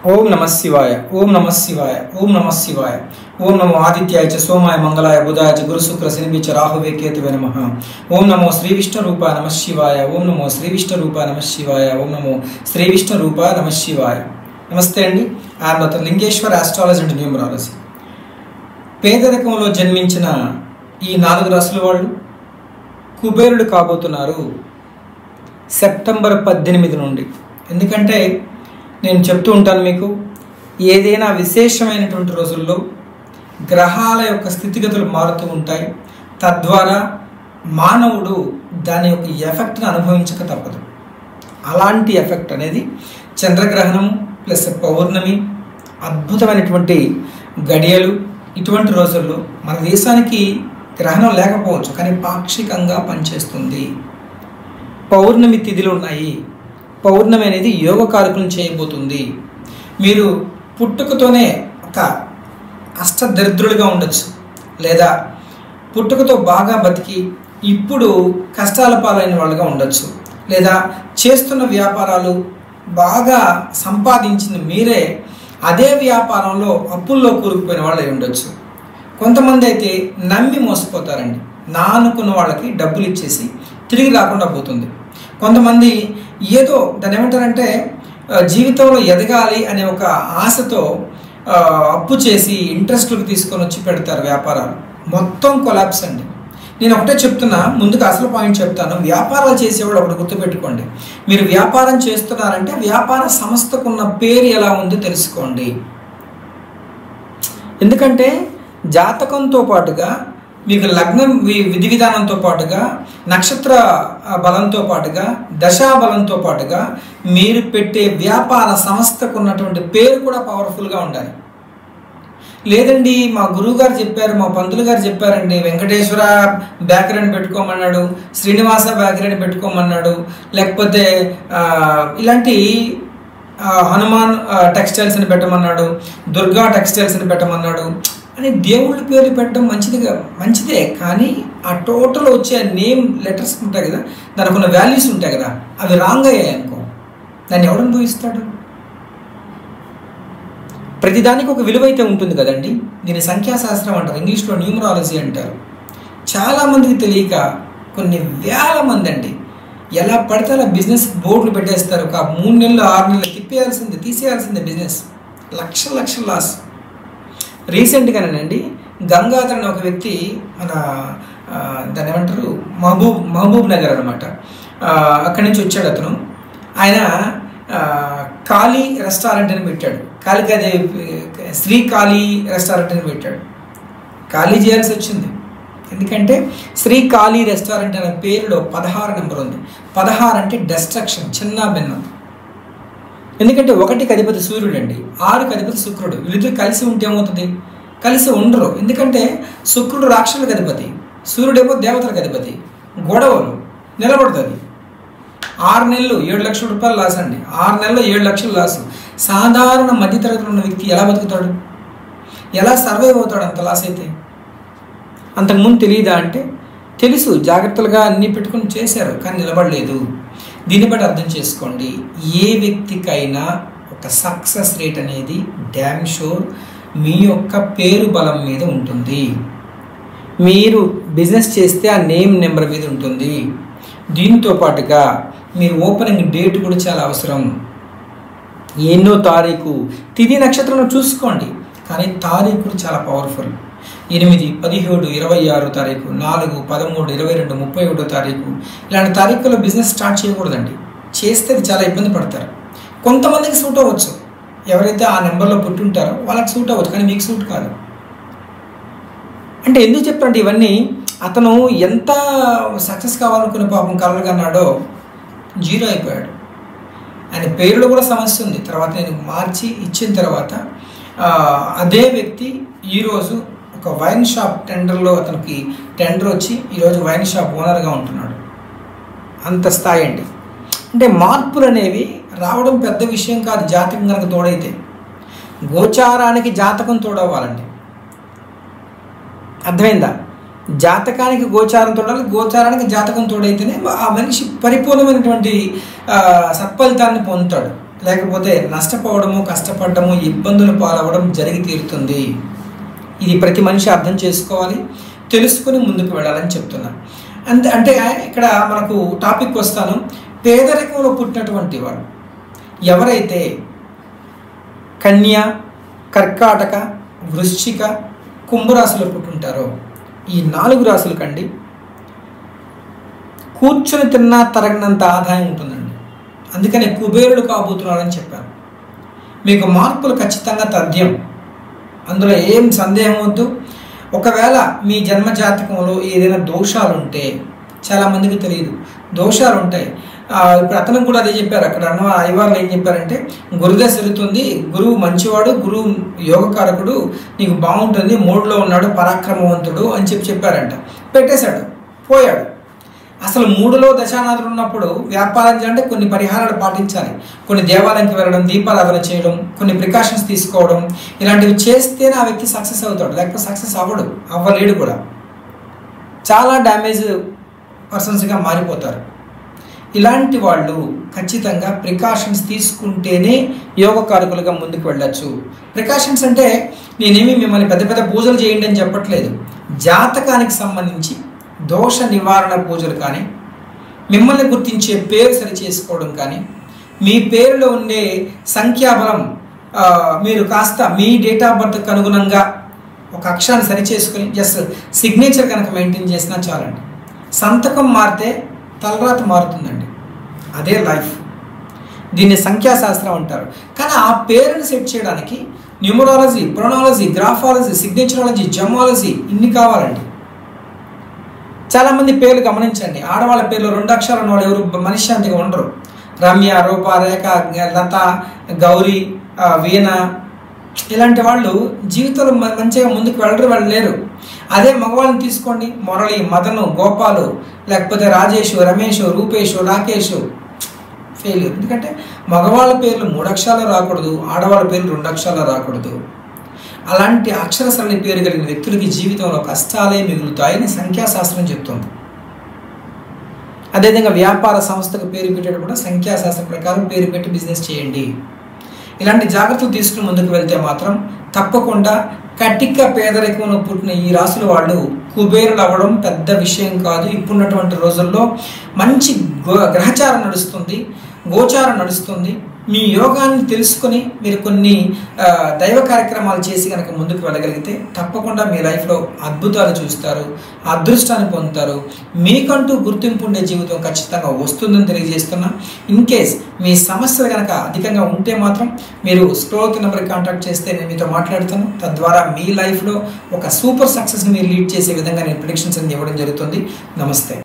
ఓం నమ శివాయ ఓం నమ శివాయ ఓం నమ శివాయ ఓం నమో ఆదిత్యాయ చ సోమాయ మంగళాయ బుధాయ చ గురు శుక్ర శనిభి చ రాహువే కేతువే నమ ఓం నమో శ్రీ విష్ణు రూపాయ నమ శివాయ ఓం నమో శ్రీ విష్ణు రూపాయ నమ శివాయ ఓం నమో శ్రీ విష్ణు రూపాయ నమ శివాయ నమస్తే అండి I'm doctor Lingeshwar astrology and numerology పేదరికంలో జన్మించిన ఈ నాలుగు రాసుల వాళ్ళు కుబేరుడు కాబోతున్నారు సెప్టెంబర్ పద్దెనిమిది నుండి ఎందుకంటే నేను చెప్తూ ఉంటాను మీకు ఏదైనా విశేషమైనటువంటి రోజుల్లో గ్రహాల యొక్క స్థితిగతులు మారుతూ ఉంటాయి తద్వారా మానవుడు దాని యొక్క ఎఫెక్ట్ని అనుభవించక తప్పదు అలాంటి ఎఫెక్ట్ అనేది చంద్రగ్రహణం ప్లస్ పౌర్ణమి అద్భుతమైనటువంటి గడియలు ఇటువంటి రోజుల్లో మన దేశానికి గ్రహణం లేకపోవచ్చు కానీ పాక్షికంగా పనిచేస్తుంది పౌర్ణమి తిథులు ఉన్నాయి పౌర్ణమి అనేది యోగకారకులను చేయబోతుంది మీరు పుట్టుకతోనే ఒక అష్టదరిద్రులుగా ఉండొచ్చు లేదా పుట్టుకతో బాగా బతికి ఇప్పుడు కష్టాల పాలైన వాళ్ళుగా ఉండొచ్చు లేదా చేస్తున్న వ్యాపారాలు బాగా సంపాదించిన మీరే అదే వ్యాపారంలో అప్పుల్లో కూరుకుపోయిన వాళ్ళు అయి ఉండొచ్చు కొంతమంది అయితే నమ్మి మోసపోతారండి నా అనుకున్న వాళ్ళకి డబ్బులు ఇచ్చేసి తిరిగి రాకుండా పోతుంది కొంతమంది ఏదో దాన్ని ఏమంటారంటే ఆ, జీవితంలో ఎదగాలి అనే ఒక ఆశతో ఆ, అప్పు చేసి ఇంట్రెస్ట్లకు తీసుకొని వచ్చి పెడతారు వ్యాపారాలు మొత్తం కొలాప్స్ అండి నేను ఒకటే చెప్తున్నా ముందుకు అసలు పాయింట్ చెప్తాను వ్యాపారాలు చేసేవాళ్ళు ఒకటి గుర్తుపెట్టుకోండి మీరు వ్యాపారం చేస్తున్నారంటే వ్యాపార సంస్థకున్న పేరు ఎలా ఉందో తెలుసుకోండి ఎందుకంటే జాతకంతో పాటుగా మీకు లగ్నం వి- విధి విధానంతో పాటుగా నక్షత్ర ఆ, బలంతో పాటుగా దశా బలంతో పాటుగా మీరు పెట్టే వ్యాపార సంస్థకు ఉన్నటువంటి పేరు కూడా పవర్ఫుల్గా ఉండాలి లేదండి మా గురువు గారు చెప్పారు మా పంతులు గారు చెప్పారండి వెంకటేశ్వర బేకరీ అని పెట్టుకోమన్నాడు శ్రీనివాస బేకరీ అని పెట్టుకోమన్నాడు లేకపోతే ఆ, ఇలాంటి ఆ, హనుమాన్ ఆ, టెక్స్టైల్స్ అని పెట్టమన్నాడు దుర్గా టెక్స్టైల్స్ అని పెట్టమన్నాడు అని దేవుళ్ళ పేర్లు పెట్టడం మంచిదిగా మంచిదే కానీ ఆ టోటల్ వచ్చే నేమ్ లెటర్స్ ఉంటాయి కదా దానికి ఉన్న వాల్యూస్ ఉంటాయి కదా అవి రాంగ్ అయ్యాయి అనుకో దాన్ని ఎవడు అనుభవిస్తాడు ప్రతిదానికి ఒక విలువ అయితే ఉంటుంది కదండి దీని సంఖ్యాశాస్త్రం అంటారు ఇంగ్లీష్లో న్యూమరాలజీ అంటారు చాలామందికి తెలియక కొన్ని వేల మంది అండి ఎలా పడితే అలా బిజినెస్ బోర్డులు పెట్టేస్తారు ఒక మూడు నెలలు ఆరు నెలలు తిప్పేయాల్సిందే తీసేయాల్సిందే బిజినెస్ లక్షల లక్షల లాస్ రీసెంట్గానేనండి గంగాధర్ అనే ఒక వ్యక్తి మన ఆ, దాన్ని ఏమంటారు మహబూబ్ మహబూబ్ నగర్ అనమాట అక్కడి నుంచి వచ్చాడు అతను ఆయన ఆ, కాళీ రెస్టారెంట్ అని పెట్టాడు కాళికాదేవి శ్రీ కాళీ రెస్టారెంట్ అని పెట్టాడు ఖాళీ చేయాల్సి వచ్చింది ఎందుకంటే శ్రీ కాళీ రెస్టారెంట్ అనే పేరులో పదహారు నెంబర్ ఉంది పదహారు అంటే డెస్ట్రక్షన్ చిన్న భిన్నం ఎందుకంటే ఒకటికి అధిపతి సూర్యుడు అండి ఆరుకి అధిపతి శుక్రుడు వీళ్ళిద్దరు కలిసి ఉంటే ఏమవుతుంది కలిసి ఉండరు ఎందుకంటే శుక్రుడు రాక్షసులకు అధిపతి సూర్యుడేమో దేవతలకు అధిపతి గొడవలు నిలబడుతుంది ఆరు నెలలు ఏడు లక్షల రూపాయలు లాస్ అండి ఆరు నెలలు ఏడు లక్షలు లాస్ సాధారణ మధ్యతరగతిలో ఉన్న వ్యక్తి ఎలా బతుకుతాడు ఎలా సర్వైవ్ అవుతాడు అంత లాస్ అయితే అంతకుముందు తెలియదా అంటే తెలుసు జాగ్రత్తలుగా అన్నీ పెట్టుకుని చేశారు కానీ నిలబడలేదు దీన్ని బట్టి అర్థం చేసుకోండి ఏ వ్యక్తికైనా ఒక సక్సెస్ రేట్ అనేది డ్యామ్ షోర్ మీ యొక్క పేరు బలం మీద ఉంటుంది మీరు బిజినెస్ చేస్తే ఆ నేమ్ నెంబర్ మీద ఉంటుంది దీంతో పాటుగా మీరు ఓపెనింగ్ డేట్ కూడా చాలా అవసరం ఎన్నో తారీఖు తిథి నక్షత్రం చూసుకోండి కానీ తారీఖు కూడా చాలా పవర్ఫుల్ ఎనిమిది పదిహేడు ఇరవై ఆరు తారీఖు నాలుగు పదమూడు ఇరవై రెండు ముప్పై ఒకటో తారీఖు ఇలాంటి తారీఖుల్లో బిజినెస్ స్టార్ట్ చేయకూడదండి చేస్తే అది చాలా ఇబ్బంది పడతారు కొంతమందికి సూట్ అవ్వచ్చు ఎవరైతే ఆ నెంబర్లో పుట్టి ఉంటారో వాళ్ళకి సూట్ అవ్వచ్చు కానీ మీకు సూట్ కాదు అంటే ఎందుకు చెప్పండి ఇవన్నీ అతను ఎంత సక్సెస్ కావాలనుకునే పాపం కలలు కన్నాడో జీరో అయిపోయాడు ఆయన పేరులో కూడా సమస్య ఉంది తర్వాత నేను మార్చి ఇచ్చిన తర్వాత ఆ, అదే వ్యక్తి ఈరోజు ఒక వైన్ షాప్ టెండర్లో అతనికి టెండర్ వచ్చి ఈరోజు వైన్ షాప్ ఓనర్గా ఉంటున్నాడు అంత స్థాయి అండి అంటే మార్పులు అనేవి రావడం పెద్ద విషయం కాదు జాతకం కనుక తోడైతే గోచారానికి జాతకం తోడవ్వాలండి అర్థమైందా జాతకానికి గోచారం తోడాలి గోచారానికి జాతకం తోడైతేనే ఆ మనిషి పరిపూర్ణమైనటువంటి ఆ, సత్ఫలితాన్ని పొందుతాడు లేకపోతే నష్టపోవడము కష్టపడము ఇబ్బందులు పాలవడం జరిగి తీరుతుంది ఇది ప్రతి మనిషి అర్థం చేసుకోవాలి తెలుసుకుని ముందుకు వెళ్ళాలని చెప్తున్నా అంతే అంటే ఇక్కడ మనకు టాపిక్ వస్తాను పేదరికంలో పుట్టినటువంటి వాడు ఎవరైతే కన్య కర్కాటక వృశ్చిక కుంభరాశిలో పుట్టుంటారో ఈ నాలుగు రాశుల కండి కూర్చొని తిన్నా తరగినంత ఆదాయం ఉంటుందండి అందుకనే కుబేరుడు కాబోతున్నారని చెప్పాను మీకు మార్పులు ఖచ్చితంగా తథ్యం అందులో ఏం సందేహం వద్దు ఒకవేళ మీ జన్మ జాతకంలో ఏదైనా దోషాలు ఉంటే చాలామందికి తెలియదు దోషాలు ఉంటాయి ఆ, ఇప్పుడు అతను కూడా అదే చెప్పారు అక్కడ అన్న అయ్యవాళ్ళు ఏం చెప్పారంటే గురుదశ జరుగుతుంది గురువు మంచివాడు గురువు యోగకారకుడు నీకు బాగుంటుంది మూడులో ఉన్నాడు పరాక్రమవంతుడు అని చెప్పి చెప్పారంట పెట్టేశాడు పోయాడు అసలు మూడులో దశానాథులు ఉన్నప్పుడు వ్యాపారం చేయాలంటే కొన్ని పరిహారాలు పాటించాలి కొన్ని దేవాలయానికి వెళ్ళడం దీపారాధన చేయడం కొన్ని ప్రికాషన్స్ తీసుకోవడం ఇలాంటివి చేస్తేనే ఆ వ్యక్తి సక్సెస్ అవుతాడు లేకపోతే సక్సెస్ అవ్వడు అవ్వలేడు కూడా చాలా డ్యామేజ్ పర్సన్స్గా మారిపోతారు ఇలాంటి వాళ్ళు ఖచ్చితంగా ప్రికాషన్స్ తీసుకుంటేనే యోగకారకులుగా ముందుకు వెళ్ళొచ్చు ప్రికాషన్స్ అంటే నేనేమి మిమ్మల్ని పెద్ద పెద్ద పూజలు చేయండి అని చెప్పట్లేదు జాతకానికి సంబంధించి దోష నివారణ పూజలు కానీ మిమ్మల్ని గుర్తించే పేరు సరి చేసుకోవడం కానీ మీ పేరులో ఉండే సంఖ్యాబలం ఆ, మీరు కాస్త మీ డేట్ ఆఫ్ బర్త్కి అనుగుణంగా ఒక అక్షరాన్ని సరి చేసుకుని జస్ట్ సిగ్నేచర్ కనుక మెయింటైన్ చేసినా చాలండి సంతకం మారితే తలరాత మారుతుందండి అదే లైఫ్ దీన్ని సంఖ్యాశాస్త్రం అంటారు కానీ ఆ పేరుని సెట్ చేయడానికి న్యూమరాలజీ ప్రొనాలజీ గ్రాఫాలజీ సిగ్నేచరాలజీ జమాలజీ ఇన్ని కావాలండి చాలామంది పేర్లు గమనించండి ఆడవాళ్ళ పేర్లు రెండు అక్షరాలు ఉన్న వాళ్ళు ఎవరు మనశ్శాంతిగా ఉండరు రమ్య రూప రేఖ లత గౌరీ ఆ, వీణ ఇలాంటి వాళ్ళు జీవితంలో మ- మంచిగా ముందుకు వెళ్ళరు వాళ్ళు లేరు అదే మగవాళ్ళని తీసుకోండి మురళి మదను గోపాలు లేకపోతే రాజేషు రమేషు రూపేషు రాకేషు ఫెయిల్ ఎందుకంటే మగవాళ్ళ పేర్లు మూడు అక్షరాలు రాకూడదు ఆడవాళ్ళ పేర్లు రెండు అక్షరాలు రాకూడదు అలాంటి అక్షరసరళి పేరు కలిగిన వ్యక్తులకి జీవితంలో కష్టాలే మిగులుతాయని సంఖ్యాశాస్త్రం చెప్తుంది అదేవిధంగా వ్యాపార సంస్థకు పేరు పెట్టేటప్పుడు కూడా సంఖ్యాశాస్త్రం ప్రకారం పేరు పెట్టి బిజినెస్ చేయండి ఇలాంటి జాగ్రత్తలు తీసుకుని ముందుకు వెళ్తే మాత్రం తప్పకుండా కటిక పేదరికంలో పుట్టిన ఈ రాసుల వాళ్ళు కుబేరులు అవ్వడం పెద్ద విషయం కాదు ఇప్పుడున్నటువంటి రోజుల్లో మంచి గో గ్రహచారం నడుస్తుంది గోచారం నడుస్తుంది మీ యోగాన్ని తెలుసుకొని మీరు కొన్ని ఆ, దైవ కార్యక్రమాలు చేసి కనుక ముందుకు వెళ్ళగలిగితే తప్పకుండా మీ లైఫ్లో అద్భుతాలు చూస్తారు అదృష్టాన్ని పొందుతారు మీకంటూ గుర్తింపు ఉండే జీవితం ఖచ్చితంగా వస్తుందని తెలియజేస్తున్నా ఇన్ కేస్ మీ సమస్యలు కనుక అధికంగా ఉంటే మాత్రం మీరు స్క్రోల్ నెంబర్కి కాంటాక్ట్ చేస్తే నేను మీతో మాట్లాడతాను తద్వారా మీ లైఫ్లో ఒక సూపర్ సక్సెస్ని మీరు లీడ్ చేసే విధంగా నేను ప్రిడిక్షన్స్ అనేది ఇవ్వడం జరుగుతుంది నమస్తే